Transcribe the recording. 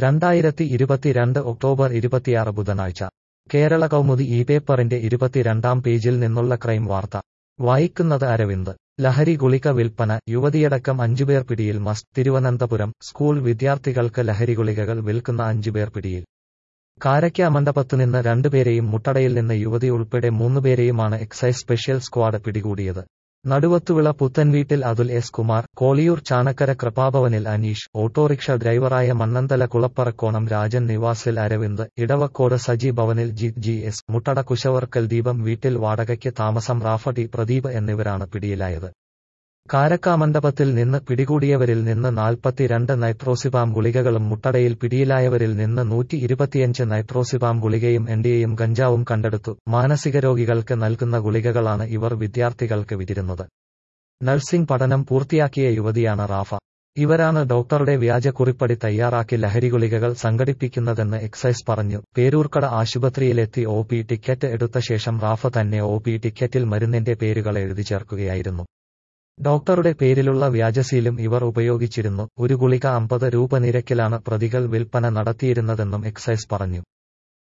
രണ്ടായിരത്തി ഇരുപത്തിരണ്ട് ഒക്ടോബർ ഇരുപത്തിയാറ് ബുധനാഴ്ച കേരള കൗമുദി ഈ പേപ്പറിന്റെ ഇരുപത്തിരണ്ടാം പേജിൽ നിന്നുള്ള ക്രൈം വാർത്ത വായിക്കുന്നത് അരവിന്ദ് ലഹരി ഗുളിക വിൽപ്പന യുവതിയടക്കം അഞ്ചുപേർ പിടിയിൽ മസ്റ്റ് തിരുവനന്തപുരം സ്കൂൾ വിദ്യാർത്ഥികൾക്ക് ലഹരി ഗുളികകൾ വിൽക്കുന്ന അഞ്ചുപേർ പിടിയിൽ കാരയ്ക്ക മണ്ഡപത്തുനിന്ന് രണ്ടുപേരെയും മുട്ടടയിൽ നിന്ന് യുവതി ഉൾപ്പെടെ മൂന്നുപേരെയുമാണ് എക്സൈസ് സ്പെഷ്യൽ സ്ക്വാഡ് പിടികൂടിയത് നടുവത്തുവിള പുത്തൻവീട്ടിൽ അതുൽ എസ് കുമാർ കോളിയൂർ ചാണക്കര കൃപാഭവനിൽ അനീഷ് ഓട്ടോറിക്ഷ ഡ്രൈവറായ മണ്ണന്തല കുളപ്പറക്കോണം രാജൻ നിവാസിൽ അരവിന്ദ് ഇടവക്കോട് സജി ഭവനിൽ ജിത് ജി എസ് മുട്ടട കുശവർക്കൽ ദീപം വീട്ടിൽ വാടകയ്ക്ക് താമസം റാഫടി പ്രദീപ് എന്നിവരാണ് പിടിയിലായത് കാരക്കാമണ്ഡപത്തിൽ നിന്ന് പിടികൂടിയവരിൽ നിന്ന് നാൽപ്പത്തിരണ്ട് നൈട്രോസിപാം ഗുളികകളും മുട്ടടയിൽ പിടിയിലായവരിൽ നിന്ന് നൂറ്റി ഇരുപത്തിയഞ്ച് നൈട്രോസിപാം ഗുളികയും എൻഡിയയും ഗഞ്ചാവും കണ്ടെടുത്തു മാനസിക രോഗികൾക്ക് നൽകുന്ന ഗുളികകളാണ് ഇവർ വിദ്യാർത്ഥികൾക്ക് വിതിരുന്നത് നഴ്സിംഗ് പഠനം പൂർത്തിയാക്കിയ യുവതിയാണ് റാഫ ഇവരാണ് ഡോക്ടറുടെ വ്യാജക്കുറിപ്പടി തയ്യാറാക്കി ലഹരി ഗുളികകൾ സംഘടിപ്പിക്കുന്നതെന്ന് എക്സൈസ് പറഞ്ഞു പേരൂർക്കട ആശുപത്രിയിലെത്തി ഒ പി ടിക്കറ്റ് എടുത്ത ശേഷം റാഫ തന്നെ ഒ പി ടിക്കറ്റിൽ മരുന്നിന്റെ പേരുകൾ എഴുതി ചേർക്കുകയായിരുന്നു ഡോക്ടറുടെ പേരിലുള്ള വ്യാജസീലും ഇവർ ഉപയോഗിച്ചിരുന്നു ഒരു ഗുളിക അമ്പത് രൂപ നിരക്കിലാണ് പ്രതികൾ വിൽപ്പന നടത്തിയിരുന്നതെന്നും എക്സൈസ് പറഞ്ഞു